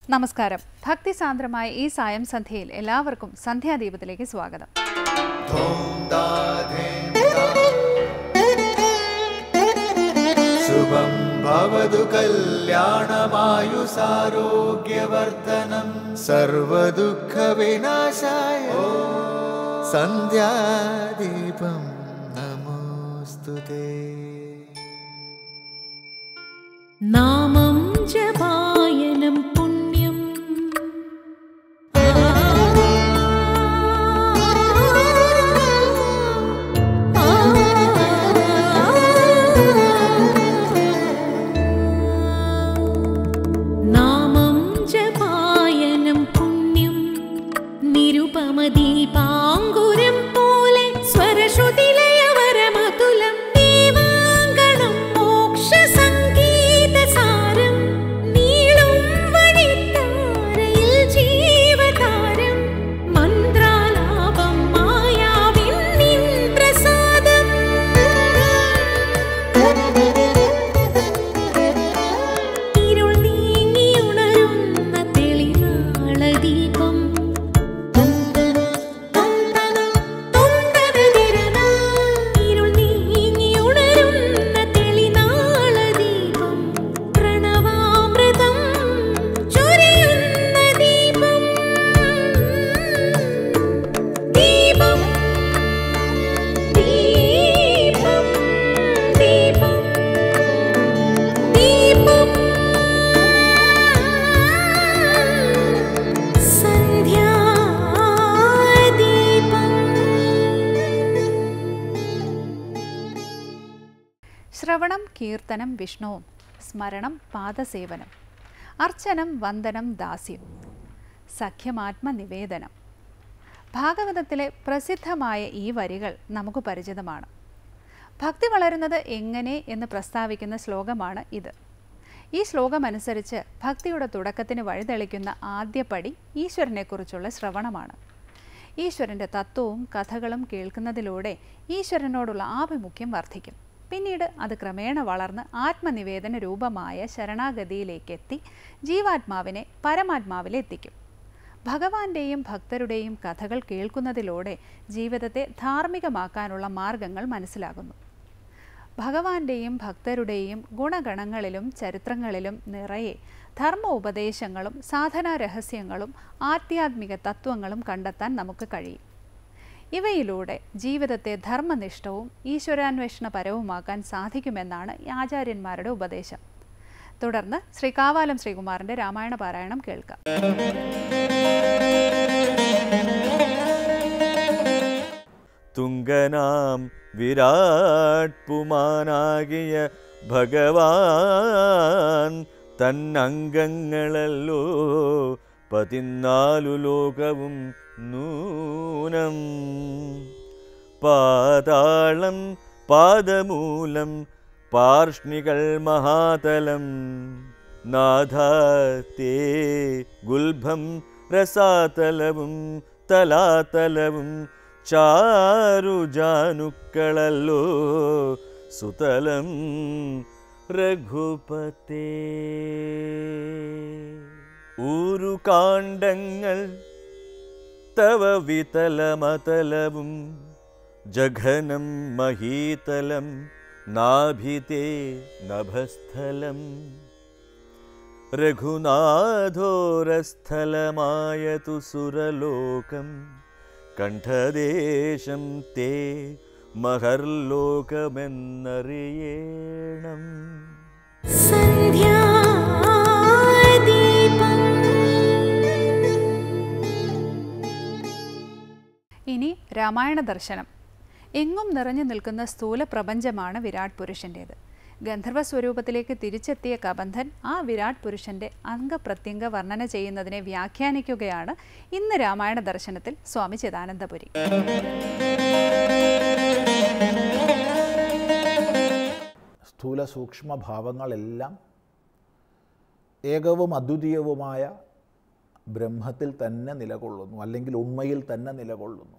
നമസ്കാരം ഭക്തിസാന്ദ്രമായ ഈ സായം സന്ധ്യയിൽ എല്ലാവർക്കും സന്ധ്യാദീപത്തിലേക്ക് സ്വാഗതം ശുഭം ഭവതു കല്യാണമായുസാരോഗ്യവർദ്ധനം സർവദുഃഖവിനാശായ സന്ധ്യാദീപം നമോസ്തുതേ നാമം ജപായനം പുണ്യം നാമം ജപായനം പുണ്യം നിരുപമദീപാങ്കുരം പോലെ സ്വരശ്രുതിലയവരമതുലം ദീവാങ്കണം മോക്ഷസംഗീതസാരം നീളും വഴിത്താരയിൽ ജീവതാരം മന്ത്രാലാപം മായാവിൻ നിൻ പ്രസാദം ഇരുൾ നീങ്ങിയുണരുന്ന തെളിനാളദീപം ഇരുൾ നീങ്ങിയുണരുന്ന തെളിനാളദീപം പ്രണവാമൃതം ചൊരിയുന്ന ദീപം ദീപം ദീപം ദീപം ദീപം സന്ധ്യാദീപം ശ്രവണം കീർത്തനം വിഷ്ണുവും സ്മരണം പാദസേവനം അർച്ചനം വന്ദനം ദാസ്യം സഖ്യമാത്മനിവേദനം ഭാഗവതത്തിലെ പ്രസിദ്ധമായ ഈ വരികൾ നമുക്ക് പരിചിതമാണ് ഭക്തി വളരുന്നത് എങ്ങനെ എന്ന് പ്രസ്താവിക്കുന്ന ശ്ലോകമാണ് ഇത് ഈ ശ്ലോകമനുസരിച്ച് ഭക്തിയുടെ തുടക്കത്തിന് വഴിതെളിക്കുന്ന ആദ്യപടി ഈശ്വരനെക്കുറിച്ചുള്ള ശ്രവണമാണ് ഈശ്വരൻ്റെ തത്വവും കഥകളും കേൾക്കുന്നതിലൂടെ ഈശ്വരനോടുള്ള ആഭിമുഖ്യം വർദ്ധിക്കും പിന്നീട് അത് ക്രമേണ വളർന്ന് ആത്മനിവേദന രൂപമായ ശരണാഗതിയിലേക്കെത്തി ജീവാത്മാവിനെ പരമാത്മാവിലെത്തിക്കും ഭഗവാന്റെയും ഭക്തരുടെയും കഥകൾ കേൾക്കുന്നതിലൂടെ ജീവിതത്തെ ധാർമ്മികമാക്കാനുള്ള മാർഗങ്ങൾ മനസ്സിലാകുന്നു ഭഗവാന്റെയും ഭക്തരുടെയും ഗുണഗണങ്ങളിലും ചരിത്രങ്ങളിലും നിറയെ ധർമ്മ ഉപദേശങ്ങളും സാധനാ രഹസ്യങ്ങളും ആധ്യാത്മിക തത്വങ്ങളും കണ്ടെത്താൻ നമുക്ക് കഴിയും ഇവയിലൂടെ ജീവിതത്തെ ധർമ്മനിഷ്ഠവും ഈശ്വരാന്വേഷണപരവുമാക്കാൻ സാധിക്കുമെന്നാണ് ഈ ആചാര്യന്മാരുടെ ഉപദേശം തുടർന്ന് ശ്രീ കാവാലം ശ്രീകുമാറിന്റെ രാമായണ പാരായണം കേൾക്കാം തുങ്കനാം വിരാട് പുമാനാകിയ ഭഗവാൻ തന്നംഗങ്ങളല്ലോ പതിനാലു ലോകവും നൂനം പാതാളം പാദമൂലം പാർഷ്ണികൾ മഹാതലം നാഥാത്തേ ഗുൽഭം രസാതലവും തലാതലവും ചാരുജാനുക്കളല്ലോ സുതലം രഘുപതേ ഊരുകാണ്ഡങ്ങൾ തവ വിതലമതലവും ജഘനം മഹീതലം നാഭിതേ നഭസ്ഥലം രഘുനാഥോരസ്ഥലമായതു സുരലോകം കണ്ഠദേശം തേ മഹർലോകമെന്നറിയേണം ഇനി രാമായണ ദർശനം എങ്ങും നിറഞ്ഞു നിൽക്കുന്ന സ്ഥൂല പ്രപഞ്ചമാണ് വിരാട് പുരുഷൻ്റേത് ഗന്ധർവ സ്വരൂപത്തിലേക്ക് തിരിച്ചെത്തിയ കബന്ധൻ ആ വിരാട് പുരുഷന്റെ അംഗപ്രത്യംഗ വർണ്ണന ചെയ്യുന്നതിനെ വ്യാഖ്യാനിക്കുകയാണ് ഇന്ന് രാമായണ ദർശനത്തിൽ സ്വാമി ചിദാനന്ദപുരി സ്ഥൂല സൂക്ഷ്മ ഭാവങ്ങളെല്ലാം ഏകവും അദ്വിതീയവുമായ ബ്രഹ്മത്തിൽ തന്നെ നിലകൊള്ളുന്നു അല്ലെങ്കിൽ ഉണ്മയിൽ തന്നെ നിലകൊള്ളുന്നു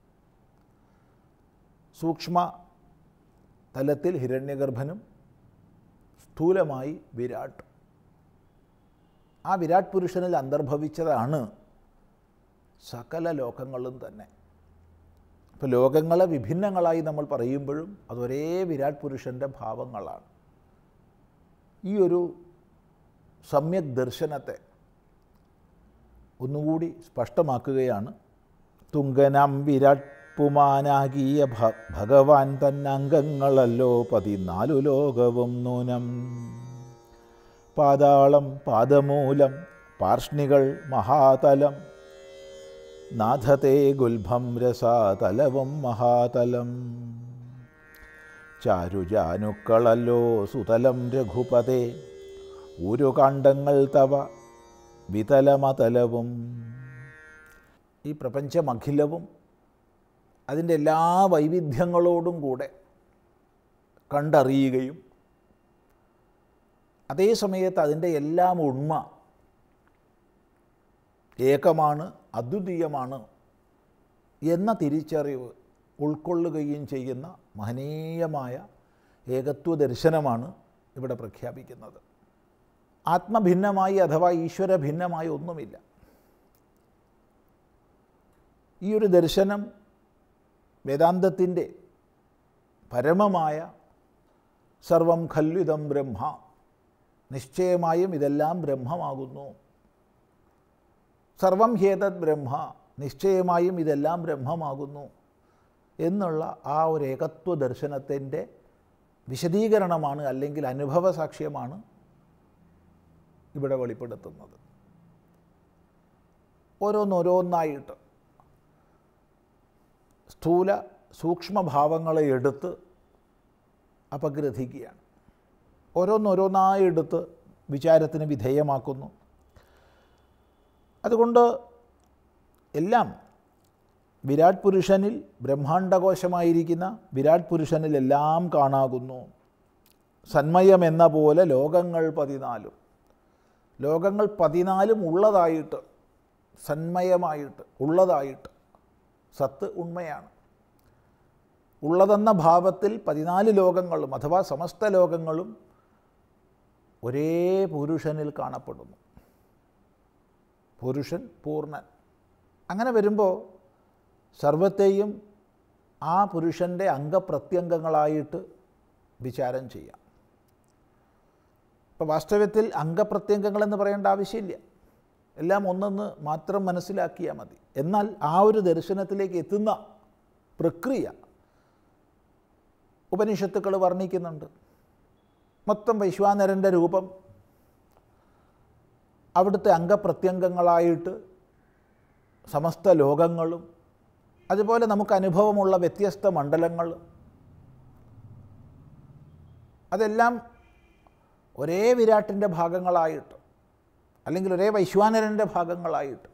സൂക്ഷ്മ തലത്തിൽ ഹിരണ്യഗർഭനും സ്ഥൂലമായി വിരാട് ആ വിരാട് പുരുഷനിൽ അന്തർഭവിച്ചതാണ് സകല ലോകങ്ങളും തന്നെ ഇപ്പോൾ ലോകങ്ങളെ വിഭിന്നങ്ങളായി നമ്മൾ പറയുമ്പോഴും അതൊരേ വിരാട് പുരുഷൻ്റെ ഭാവങ്ങളാണ് ഈ ഒരു സമ്യക് ദർശനത്തെ ഒന്നുകൂടി സ്പഷ്ടമാക്കുകയാണ് തുങ്കനാം വിരാട് പുമാനാകിയ ഭ ഭഗവാൻ തന്നംഗങ്ങളല്ലോ പതിനാലു ലോകവും നൂനം പാതാളം പാദമൂലം പാർഷ്ണികൾ മഹാതലം നാഥത്തെ ഗുൽഭം രസാതലവും മഹാതലം ചാരുജാനുക്കളല്ലോ സുതലം രഘുപതേ ഊരുകാണ്ഡങ്ങൾ തവ വിതലമതലവും ഈ പ്രപഞ്ചമഖിലവും അതിൻ്റെ എല്ലാ വൈവിധ്യങ്ങളോടും കൂടെ കണ്ടറിയുകയും അതേ സമയത്ത് അതിൻ്റെ എല്ലാം ഉണ്മ ഏകമാണ് അദ്വിതീയമാണ് എന്ന തിരിച്ചറിവ് ഉൾക്കൊള്ളുകയും ചെയ്യുന്ന മഹനീയമായ ഏകത്വ ദർശനമാണ് ഇവിടെ പ്രഖ്യാപിക്കുന്നത് ആത്മഭിന്നമായി അഥവാ ഈശ്വര ഭിന്നമായി ഒന്നുമില്ല ഈ ഒരു ദർശനം വേദാന്തത്തിൻ്റെ പരമമായ സർവം ഖല്വിതം ബ്രഹ്മ നിശ്ചയമായും ഇതെല്ലാം ബ്രഹ്മമാകുന്നു സർവം ഹേതത് ബ്രഹ്മ നിശ്ചയമായും ഇതെല്ലാം ബ്രഹ്മമാകുന്നു എന്നുള്ള ആ ഒരു ഏകത്വ ദർശനത്തിൻ്റെ വിശദീകരണമാണ് അല്ലെങ്കിൽ അനുഭവ സാക്ഷ്യമാണ് ഇവിടെ വെളിപ്പെടുത്തുന്നത് ഓരോന്നോരോന്നായിട്ട് സ്ഥൂല സൂക്ഷ്മഭാവങ്ങളെ എടുത്ത് അപഗ്രഥിക്കുകയാണ് ഓരോന്നോരോന്നായി എടുത്ത് വിചാരത്തിന് വിധേയമാക്കുന്നു അതുകൊണ്ട് എല്ലാം വിരാട് പുരുഷനിൽ ബ്രഹ്മാണ്ടകോശമായിരിക്കുന്ന വിരാട് പുരുഷനിൽ എല്ലാം കാണാകുന്നു സന്മയം എന്ന പോലെ ലോകങ്ങൾ പതിനാലും ലോകങ്ങൾ പതിനാലും ഉള്ളതായിട്ട് സന്മയമായിട്ട് ഉള്ളതായിട്ട് സത്ത് ഉണ്മയാണ് ഉള്ളതെന്ന ഭാവത്തിൽ പതിനാല് ലോകങ്ങളും അഥവാ സമസ്ത ലോകങ്ങളും ഒരേ പുരുഷനിൽ കാണപ്പെടുന്നു പുരുഷൻ പൂർണ്ണൻ അങ്ങനെ വരുമ്പോൾ സർവത്തെയും ആ പുരുഷൻ്റെ അംഗപ്രത്യംഗങ്ങളായിട്ട് വിചാരം ചെയ്യാം ഇപ്പോൾ വാസ്തവത്തിൽ അംഗപ്രത്യംഗങ്ങളെന്ന് പറയേണ്ട ആവശ്യമില്ല എല്ലാം ഒന്നെന്ന് മാത്രം മനസ്സിലാക്കിയാൽ മതി എന്നാൽ ആ ഒരു ദർശനത്തിലേക്ക് എത്തുന്ന പ്രക്രിയ ഉപനിഷത്തുക്കൾ വർണ്ണിക്കുന്നുണ്ട് മൊത്തം വൈശ്വാനരൻ്റെ രൂപം അവിടുത്തെ അംഗപ്രത്യംഗങ്ങളായിട്ട് സമസ്ത ലോകങ്ങളും അതുപോലെ നമുക്ക് അനുഭവമുള്ള വ്യത്യസ്ത മണ്ഡലങ്ങൾ അതെല്ലാം ഒരേ വിരാട്ടിൻ്റെ ഭാഗങ്ങളായിട്ട് അല്ലെങ്കിൽ ഒരേ വൈശ്വാനരൻ്റെ ഭാഗങ്ങളായിട്ട്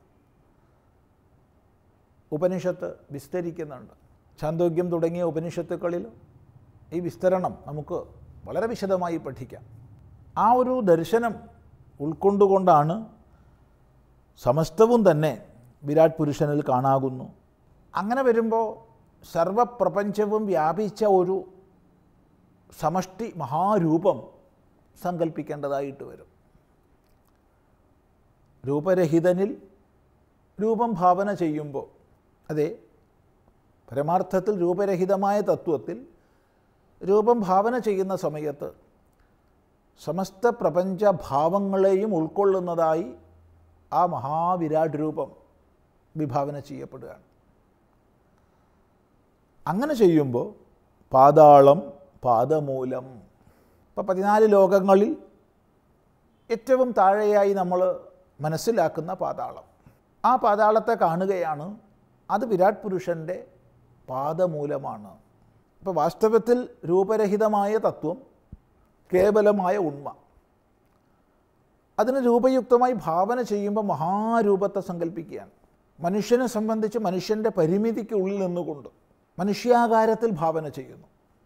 ഉപനിഷത്ത് വിസ്തരിക്കുന്നുണ്ട് ചാന്തോഗ്യം തുടങ്ങിയ ഉപനിഷത്തുക്കളിൽ ഈ വിസ്തരണം നമുക്ക് വളരെ വിശദമായി പഠിക്കാം ആ ഒരു ദർശനം ഉൾക്കൊണ്ടുകൊണ്ടാണ് സമസ്തവും തന്നെ വിരാട് പുരുഷനിൽ കാണാകുന്നു അങ്ങനെ വരുമ്പോൾ സർവപ്രപഞ്ചവും വ്യാപിച്ച ഒരു സമഷ്ടി മഹാരൂപം സങ്കല്പിക്കേണ്ടതായിട്ട് വരും രൂപരഹിതനിൽ രൂപം ഭാവന ചെയ്യുമ്പോൾ അതെ പരമാർത്ഥത്തിൽ രൂപരഹിതമായ തത്വത്തിൽ രൂപം ഭാവന ചെയ്യുന്ന സമയത്ത് സമസ്ത പ്രപഞ്ച ഭാവങ്ങളെയും ഉൾക്കൊള്ളുന്നതായി ആ മഹാവിരാട് രൂപം വിഭാവന ചെയ്യപ്പെടുകയാണ് അങ്ങനെ ചെയ്യുമ്പോൾ പാതാളം പാദമൂലം ഇപ്പോൾ പതിനാല് ലോകങ്ങളിൽ ഏറ്റവും താഴെയായി നമ്മൾ മനസ്സിലാക്കുന്ന പാതാളം ആ പാതാളത്തെ കാണുകയാണ് അത് വിരാട് പുരുഷൻ്റെ പാദമൂലമാണ് ഇപ്പോൾ വാസ്തവത്തിൽ രൂപരഹിതമായ തത്വം കേവലമായ ഉണ്മ അതിന് രൂപയുക്തമായി ഭാവന ചെയ്യുമ്പോൾ മഹാരൂപത്തെ സങ്കല്പിക്കുകയാണ് മനുഷ്യനെ സംബന്ധിച്ച് മനുഷ്യൻ്റെ പരിമിതിക്കുള്ളിൽ നിന്നുകൊണ്ട് മനുഷ്യാകാരത്തിൽ ഭാവന ചെയ്യുന്നു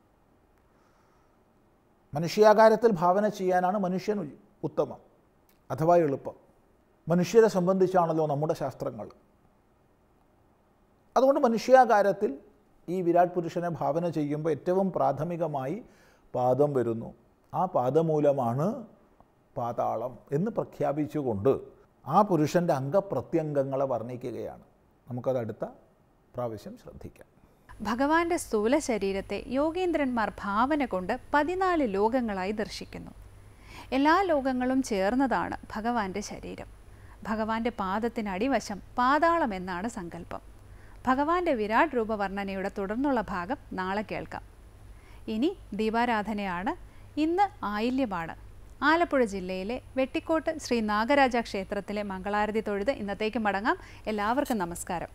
മനുഷ്യാകാരത്തിൽ ഭാവന ചെയ്യാനാണ് മനുഷ്യൻ ഉ- ഉത്തമം അഥവാ എളുപ്പം മനുഷ്യരെ സംബന്ധിച്ചാണല്ലോ നമ്മുടെ ശാസ്ത്രങ്ങൾ അതുകൊണ്ട് മനുഷ്യാകാരത്തിൽ ഈ വിരാട് പുരുഷനെ ഭാവന ചെയ്യുമ്പോൾ ഏറ്റവും പ്രാഥമികമായി പാദം വരുന്നു ആ പാദമൂലമാണ് പാതാളം എന്ന് പ്രഖ്യാപിച്ചുകൊണ്ട് ആ പുരുഷൻ്റെ അംഗപ്രത്യംഗങ്ങളെ വർണ്ണിക്കുകയാണ് നമുക്കത് അടുത്ത പ്രാവശ്യം ശ്രദ്ധിക്കാം ഭഗവാന്റെ സ്ഥൂല ശരീരത്തെ യോഗീന്ദ്രന്മാർ ഭാവന കൊണ്ട് പതിനാല് ലോകങ്ങളായി ദർശിക്കുന്നു എല്ലാ ലോകങ്ങളും ചേർന്നതാണ് ഭഗവാന്റെ ശരീരം ഭഗവാന്റെ പാദത്തിന് അടിവശം പാതാളം എന്നാണ് സങ്കല്പം ഭഗവാന്റെ വിരാട് രൂപവർണ്ണനയുടെ തുടർന്നുള്ള ഭാഗം നാളെ കേൾക്കാം ഇനി ദീപാരാധനയാണ് ഇന്ന് ആയില്യമാണ് ആലപ്പുഴ ജില്ലയിലെ വെട്ടിക്കോട്ട് ശ്രീ നാഗരാജ ക്ഷേത്രത്തിലെ മംഗളാരതി തൊഴുത് ഇന്നത്തേക്ക് മടങ്ങാം എല്ലാവർക്കും നമസ്കാരം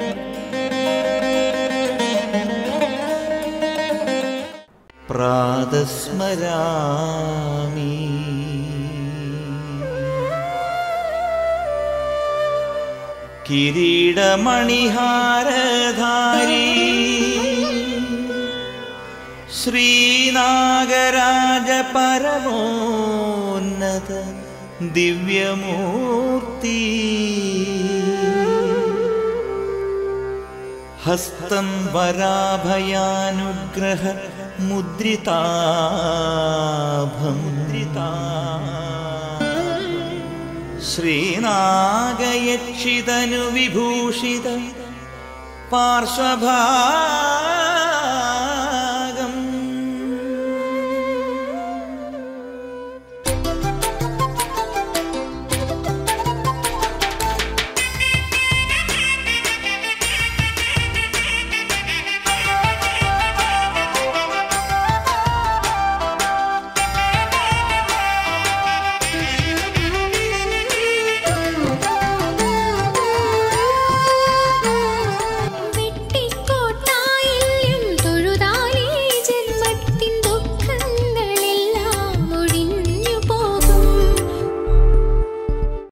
പ്രാതസ്മരാമി കിരീടമണിഹാരധാരി ശ്രീനാഗരാജ പരമോന്നത ദിവ്യമൂർത്തി ഹസ്തം വരാഭയാനുഗ്രഹ മുദ്രിതാഭം ശ്രീനാഗയക്ഷിതനു വിഭൂഷിത പാർശ്വഭാ